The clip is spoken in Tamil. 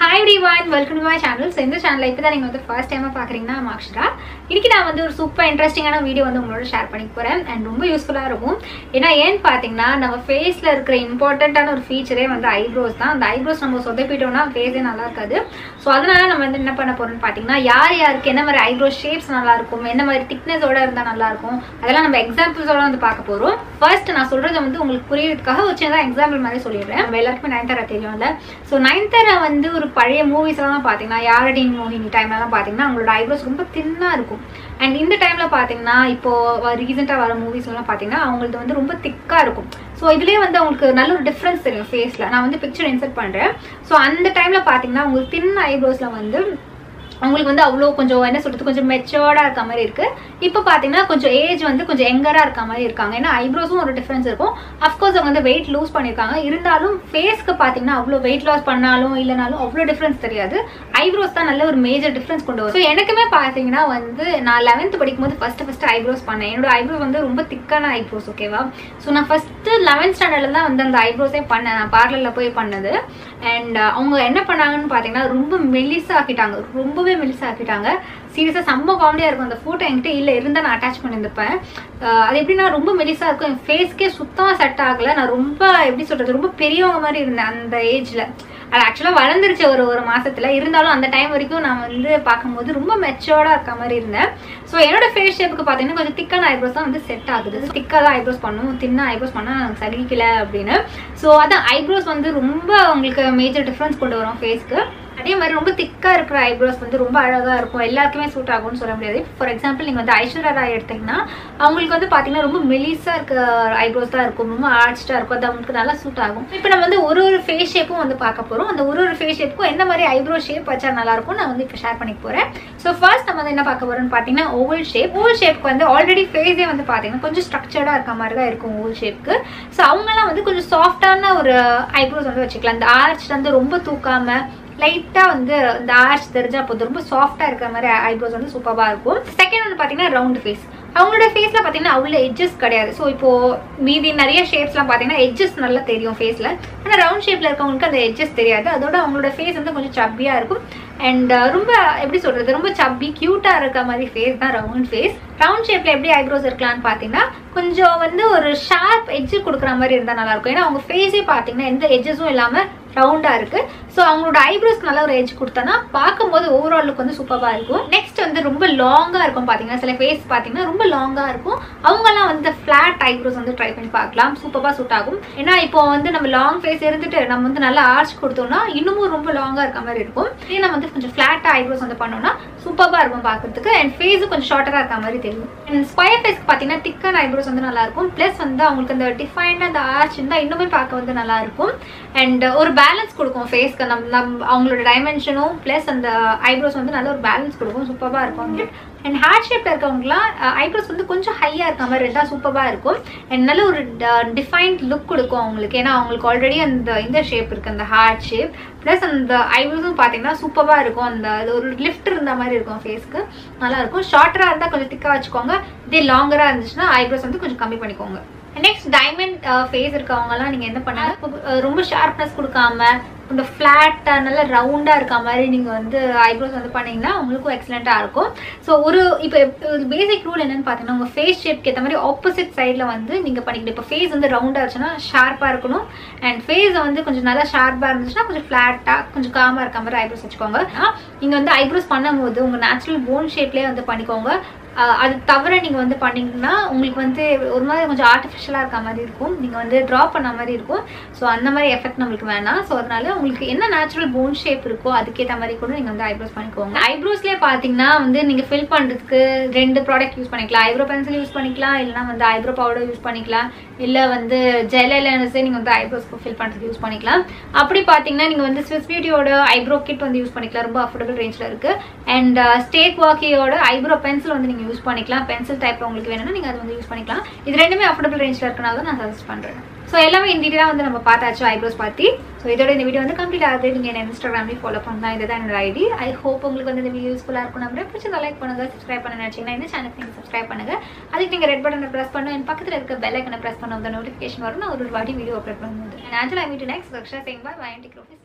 hi everyone welcome to my channel so இந்த சேனலில் இப்போ தான் நீங்கள் வந்து ஃபர்ஸ்ட் டைமாக பார்க்குறீங்கன்னா நான் அக்ஷரா இன்னைக்கு நான் வந்து ஒரு சூப்பர் இன்ட்ரெஸ்டிங்கான வீடியோ வந்து உங்களோட ஷேர் பண்ணிக்க போகிறேன் அண்ட் ரொம்ப யூஸ்ஃபுல்லாக இருக்கும் ஏன்னா ஏன்னு பார்த்தீங்கன்னா நம்ம ஃபேஸில் இருக்கிற இம்பார்ட்டண்ட்டான ஒரு ஃபீச்சரே வந்து ஐப்ரோஸ் தான் அந்த ஐப்ரோஸ் நம்ம சொதப்பிட்டோம்னா ஃபேஸே நல்லா இருக்காது ஸோ அதனால நம்ம வந்து என்ன பண்ண போகிறோம்னு பார்த்தீங்கன்னா யார் யாருக்கு என்ன மாதிரி ஐப்ரோ ஷேப்ஸ் நல்லா இருக்கும் என்ன மாதிரி திக்னஸோட இருந்தால் நல்லா இருக்கும் அதெல்லாம் நம்ம எக்ஸாம்பிள்ஸோட வந்து பார்க்க போகிறோம் ஃபர்ஸ்ட் நான் சொல்கிறது வந்து உங்களுக்கு புரியறதுக்காக ஒரு சின்னதாக எக்ஸாம்பிள் மாதிரி சொல்லிடுறேன் நம்ம எல்லாருக்குமே நயன்தாரா தெரியும்ல ஸோ நயன்தாரா வந்து ஒரு பழைய மூவிஸ்லாம் பார்த்தீங்கன்னா யாரடி மோகினி டைம்லலாம் பார்த்தீங்கன்னா அவங்களோட ஐப்ரோஸ் ரொம்ப தின்னாக இருக்கும் அண்ட் இந்த டைமில் பார்த்தீங்கன்னா இப்போ ரீசெண்டாக வர மூவிஸ்லாம் பார்த்தீங்கன்னா அவங்களது வந்து ரொம்ப திக்காக இருக்கும் ஸோ இதுலேயே வந்து அவங்களுக்கு நல்ல ஒரு டிஃப்ரென்ஸ் தெரியும் ஃபேஸில் நான் வந்து பிக்சர் இன்சர்ட் பண்ணுறேன் ஸோ அந்த டைமில் பார்த்தீங்கன்னா உங்களுக்கு தின் ஐப்ரோஸில் வந்து அவங்களுக்கு வந்து அவ்வளோ கொஞ்சம் என்ன சொல்கிறது கொஞ்சம் மெச்சோர்டாக இருக்க மாதிரி இருக்குது இப்போ பார்த்தீங்கன்னா கொஞ்சம் ஏஜ் வந்து கொஞ்சம் எங்கராக இருக்க மாதிரி இருக்காங்க ஏன்னா ஐப்ரோஸும் ஒரு டிஃப்ரென்ஸ் இருக்கும் அஃப்கோர்ஸ் அவங்க வந்து வெயிட் லூஸ் பண்ணியிருக்காங்க இருந்தாலும் ஃபேஸ்க்கு பார்த்தீங்கன்னா அவ்வளோ வெயிட் லாஸ் பண்ணாலும் இல்லைனாலும் அவ்வளோ டிஃப்ரென்ஸ் தெரியாது ஐப்ரோஸ் தான் நல்ல ஒரு மேஜர் டிஃப்ரென்ஸ் கொண்டு வரும் ஸோ எனக்குமே பார்த்தீங்கன்னா வந்து நான் லெவன்த் படிக்கும்போது ஃபஸ்ட்டு ஃபஸ்ட்டு ஐப்ரோஸ் பண்ணேன் என்னோட ஐப்ரோஸ் வந்து ரொம்ப திக்கான ஐப்ரோஸ் ஓகேவா ஸோ நான் ஃபஸ்ட்டு லெவன்த் ஸ்டாண்டர்டில் தான் வந்து அந்த ஐப்ரோஸே பண்ணேன் நான் பார்லரில் போய் பண்ணது அண்ட் அவங்க என்ன பண்ணாங்கன்னு பார்த்தீங்கன்னா ரொம்ப மெலிசாக்கிட்டாங்க ரொம்பவே மெலிசாக்கிட்டாங்க சீரியஸாக செம்ம காமெடியாக இருக்கும் அந்த ஃபோட்டோ என்கிட்ட இல்லை இருந்தால் நான் அட்டாச் பண்ணியிருந்திருப்பேன் அஹ் அது எப்படின்னா ரொம்ப மெலிசாக இருக்கும் என் ஃபேஸ்க்கே சுத்தமாக செட் ஆகலை நான் ரொம்ப எப்படி சொல்கிறது ரொம்ப பெரியவங்க மாதிரி இருந்தேன் அந்த ஏஜில் அது ஆக்சுவலாக வளர்ந்துருச்சு ஒரு ஒரு மாசத்துல இருந்தாலும் அந்த டைம் வரைக்கும் நான் வந்து பார்க்கும்போது ரொம்ப மெச்சோர்டாக இருக்க மாதிரி இருந்தேன் ஸோ என்னோட ஃபேஸ் ஷேப்புக்கு பார்த்தீங்கன்னா கொஞ்சம் திக்கான ஐப்ரோஸ் தான் வந்து செட் ஆகுது திக்காக தான் ஐப்ரோஸ் பண்ணும் தின்ன ஐப்ரோஸ் பண்ணால் எனக்கு சகிக்கல அப்படின்னு ஸோ அதான் ஐப்ரோஸ் வந்து ரொம்ப உங்களுக்கு மேஜர் டிஃப்ரென்ஸ் கொண்டு வரும் ஃபேஸ்க்கு அதே மாதிரி ரொம்ப திக்காக இருக்கிற ஐப்ரோஸ் வந்து ரொம்ப அழகாக இருக்கும் எல்லாருக்குமே சூட் ஆகும்னு சொல்ல முடியாது ஃபார் எக்ஸாம்பிள் நீங்கள் வந்து ஐஸ்வர்யா ராய் எடுத்தீங்கன்னா அவங்களுக்கு வந்து பார்த்தீங்கன்னா ரொம்ப மெலிசாக இருக்க ஐப்ரோஸ் தான் இருக்கும் ரொம்ப ஆர்ச்டாக இருக்கும் அது அவங்களுக்கு நல்லா சூட் ஆகும் இப்போ நம்ம வந்து ஒரு ஒரு ஃபேஸ் ஷேப்பும் வந்து பார்க்க போகிறோம் அந்த ஒரு ஒரு ஃபேஸ் ஷேப்புக்கும் எந்த மாதிரி ஐப்ரோ ஷேப் வச்சா நல்லா இருக்கும் நான் வந்து இப்போ ஷேர் பண்ணிக்க போகிறேன் ஸோ ஃபர்ஸ்ட் நம்ம வந்து என்ன பார்க்க போகிறோம்னு பார்த்தீங்கன்னா ஓவல் ஷேப் ஓவல் ஷேப்க்கு வந்து ஆல்ரெடி ஃபேஸே வந்து பார்த்தீங்கன்னா கொஞ்சம் ஸ்ட்ரக்சர்டாக இருக்க மாதிரி தான் இருக்கும் ஓவல் ஷேப்க்கு ஸோ அவங்கலாம் வந்து கொஞ்சம் சாஃப்டான ஒரு ஐப்ரோஸ் வந்து வச்சுக்கலாம் இந்த ஆர்ச் வந்து ரொம்ப தூக்காமல் லைட்டாக வந்து இந்த ஆர்ச் தெரிஞ்சா போதும் ரொம்ப சாஃப்டாக இருக்கிற மாதிரி ஐப்ரோஸ் வந்து சூப்பராக இருக்கும் செகண்ட் வந்து பார்த்தீங்கன்னா ரவுண்ட் ஃபேஸ் அவங்களோட ஃபேஸில் பார்த்தீங்கன்னா அவ்வளோ எட்ஜஸ் கிடையாது ஸோ இப்போ மீதி நிறைய ஷேப்ஸ்லாம் பார்த்தீங்கன்னா எட்ஜஸ் நல்லா தெரியும் ஃபேஸில் ஆனால் ரவுண்ட் ஷேப்பில் இருக்கவங்களுக்கு அந்த எட்ஜஸ் தெரியாது அதோட அவங்களோட ஃபேஸ் வந்து கொஞ்சம் சப்பியாக இருக்கும் அண்ட் ரொம்ப எப்படி சொல்கிறது ரொம்ப சப்பி க்யூட்டாக இருக்க மாதிரி ஃபேஸ் தான் ரவுண்ட் ஃபேஸ் ரவுண்ட் ஷேப்பில் எப்படி ஐப்ரோஸ் இருக்கலாம்னு பார்த்தீங்கன்னா கொஞ்சம் வந்து ஒரு ஷார்ப் எட்ஜு கொடுக்குற மாதிரி இருந்தால் நல்லாயிருக்கும் ஏன்னா அவங்க ஃபேஸே பார்த்தீங்கன்னா எந்த எட்ஜஸும் இல்லாமல் ரவுண்டாக இருக்குது ஸோ அவங்களோட ஐப்ரோஸ்க்கு நல்ல ஒரு எட்ஜ் கொடுத்தோன்னா பார்க்கும்போது ஓவரால் லுக் வந்து சூப்பராக இருக்கும் நெக்ஸ்ட் வந்து ரொம்ப லாங்காக இருக்கும் பார்த்தீங்கன்னா சில ஃபேஸ் பார்த்தீங்கன்னா ரொம்ப லாங்காக இருக்கும் அவங்கெல்லாம் வந்து ஃப்ளாட் ஐப்ரோஸ் வந்து ட்ரை பண்ணி பார்க்கலாம் சூப்பராக சூட் ஆகும் ஏன்னா இப்போ வந்து நம்ம லாங் ஃபேஸ் இருந்துட்டு நம்ம வந்து நல்லா ஆர்ச் கொடுத்தோம்னா இன்னமும் ரொம்ப லாங்காக இருக்க மாதிரி இருக்கும் இதே நம்ம வந்து கொஞ்சம் ஃப்ளாட்டாக ஐப்ரோஸ் வந்து பண்ணோம்னா சூப்பராக இருக்கும் பார்க்கறதுக்கு அண்ட் ஃபேஸும் கொஞ்சம் ஷார்ட்டராக இருக்க மாதிரி தெரியும் அண்ட் ஸ்கொயர் ஃபேஸ்க்கு பார்த்தீங்கன்னா திக்கான ஐப்ரோஸ் வந்து நல்லா இருக்கும் ப்ளஸ் வந்து அவங்களுக்கு அந்த டிஃபைன்டாக அந்த ஆர்ச் இருந்தால் இன்னுமே பார்க்க வந்து நல்லா இருக்கும் அண்ட் ஒரு பேலன்ஸ் கொடுக்கும் ஃபேஸ்க்கு நம் நம் அவங்களோட டைமென்ஷனும் ப்ளஸ் அந்த ஐப்ரோஸ் வந்து நல்ல ஒரு பேலன்ஸ் கொடுக்கும் சூப்பராக இருக்கும் அண்ட் ஹேர் ஷேப்பில் இருக்கவங்களாம் ஐப்ரோஸ் வந்து கொஞ்சம் ஹையாக இருக்க மாதிரி இருந்தால் சூப்பராக இருக்கும் அண்ட் நல்ல ஒரு டிஃபைன்ட் லுக் கொடுக்கும் அவங்களுக்கு ஏன்னா அவங்களுக்கு ஆல்ரெடி அந்த இந்த ஷேப் இருக்குது அந்த ஹேர் ஷேப் ப்ளஸ் அந்த ஐப்ரோஸும் பார்த்தீங்கன்னா சூப்பராக இருக்கும் அந்த அது ஒரு லிஃப்ட் இருந்த மாதிரி இருக்கும் ஃபேஸ்க்கு நல்லா இருக்கும் ஷார்ட்டராக இருந்தால் கொஞ்சம் திக்காக வச்சுக்கோங்க இதே லாங்கராக இருந்துச்சுன்னா ஐப்ரோஸ் வந்து கொஞ்சம் கம்மி பண்ணிக்கோங்க நெக்ஸ்ட் டைமண்ட் ஃபேஸ் இருக்கவங்கலாம் நீங்கள் என்ன பண்ணாங்க ரொம்ப ஷார்ப்னஸ் கொடுக்காம இந்த ஃப்ளாட்டாக நல்லா ரவுண்டாக இருக்க மாதிரி நீங்கள் வந்து ஐப்ரோஸ் வந்து பண்ணிங்கன்னா உங்களுக்கும் எக்ஸலண்ட்டாக இருக்கும் ஸோ ஒரு இப்போ பேசிக் ரூல் என்னென்னு பார்த்தீங்கன்னா உங்கள் ஃபேஸ் ஷேப்க்கு ஏற்ற மாதிரி ஆப்போசிட் சைடில் வந்து நீங்கள் பண்ணிக்கணும் இப்போ ஃபேஸ் வந்து ரவுண்டாக இருந்துச்சுன்னா ஷார்ப்பாக இருக்கணும் அண்ட் ஃபேஸ் வந்து கொஞ்சம் நல்லா ஷார்ப்பாக இருந்துச்சுன்னா கொஞ்சம் ஃப்ளாட்டாக கொஞ்சம் காமாக இருக்க மாதிரி ஐப்ரோஸ் வச்சுக்கோங்க நீங்கள் வந்து ஐப்ரோஸ் பண்ணும்போது உங்கள் நேச்சுரல் போன் ஷேப்லேயே வந்து பண்ணிக்கோங்க அது தவிர நீங்கள் வந்து பண்ணிங்கன்னா உங்களுக்கு வந்து ஒரு மாதிரி கொஞ்சம் ஆர்டிஃபிஷியலாக இருக்க மாதிரி இருக்கும் நீங்கள் வந்து ட்ரா பண்ண மாதிரி இருக்கும் ஸோ அந்த மாதிரி எஃபெக்ட் நம்மளுக்கு வேணாம் ஸோ அதனால உங்களுக்கு என்ன நேச்சுரல் போன் ஷேப் இருக்கோ அதுக்கேற்ற மாதிரி கூட நீங்கள் வந்து ஐப்ரோஸ் பண்ணிக்கோங்க ஐப்ரோஸ்லேயே பார்த்தீங்கன்னா வந்து நீங்கள் ஃபில் பண்ணுறதுக்கு ரெண்டு ப்ராடக்ட் யூஸ் பண்ணிக்கலாம் ஐப்ரோ பென்சில் யூஸ் பண்ணிக்கலாம் இல்லைனா வந்து ஐப்ரோ பவுடர் யூஸ் பண்ணிக்கலாம் இல்லை வந்து ஜெல் ஐலைனர்ஸே நீங்கள் வந்து ஐப்ரோஸ்க்கு ஃபில் பண்ணுறதுக்கு யூஸ் பண்ணிக்கலாம் அப்படி பார்த்தீங்கன்னா நீங்கள் வந்து ஸ்விஸ் பியூட்டியோட ஐப்ரோ கிட் வந்து யூஸ் பண்ணிக்கலாம் ரொம்ப அஃபோர்டபுள் ரேஞ்சில் இருக்குது அண்ட் ஸ்டேக் வாக்கியோட ஐப்ரோ பென்சில் வந்து நீங்கள் யூஸ் பண்ணிக்கலாம் பென்சில் டைப் உங்களுக்கு வேணும்னா நீங்கள் அது வந்து யூஸ் பண்ணிக்கலாம் இது ரெண்டுமே அஃபோர்டபுள் ரேஞ்சில் இருக்கனால தான் நான் சஜஸ்ட் பண்ணுறேன் ஸோ எல்லாமே இன் டீட்டெயிலாக வந்து நம்ம பார்த்தாச்சு ஐப்ரோஸ் பற்றி ஸோ இதோட இந்த வீடியோ வந்து கம்ப்ளீட் ஆகுது நீங்கள் என்ன இன்ஸ்டாகிராம்லேயும் ஃபாலோ பண்ணலாம் இதுதான் என்னோட ஐடி ஐ ஹோப் உங்களுக்கு வந்து இந்த வீடியோ யூஸ்ஃபுல்லாக இருக்கும் நம்புறேன் பிடிச்சதை லைக் பண்ணுங்கள் சப்ஸ்கிரைப் பண்ண நினச்சிங்கன்னா இந்த சேனலுக்கு நீங்கள் சப்ஸ்கிரைப் பண்ணுங்கள் அதுக்கு நீங்கள் ரெட் பட்டனை ப்ரெஸ் பண்ணணும் என் பக்கத்தில் இருக்க பெல் ஐக்கனை ப்ரெஸ் பண்ண வந்து நோட்டிஃபிகேஷன் வரும் நான் ஒரு வாட்டி வீடியோ அப்லோட் பண்ணும்போது and Angela meet next Raksha சேங் பாய் வயன்டி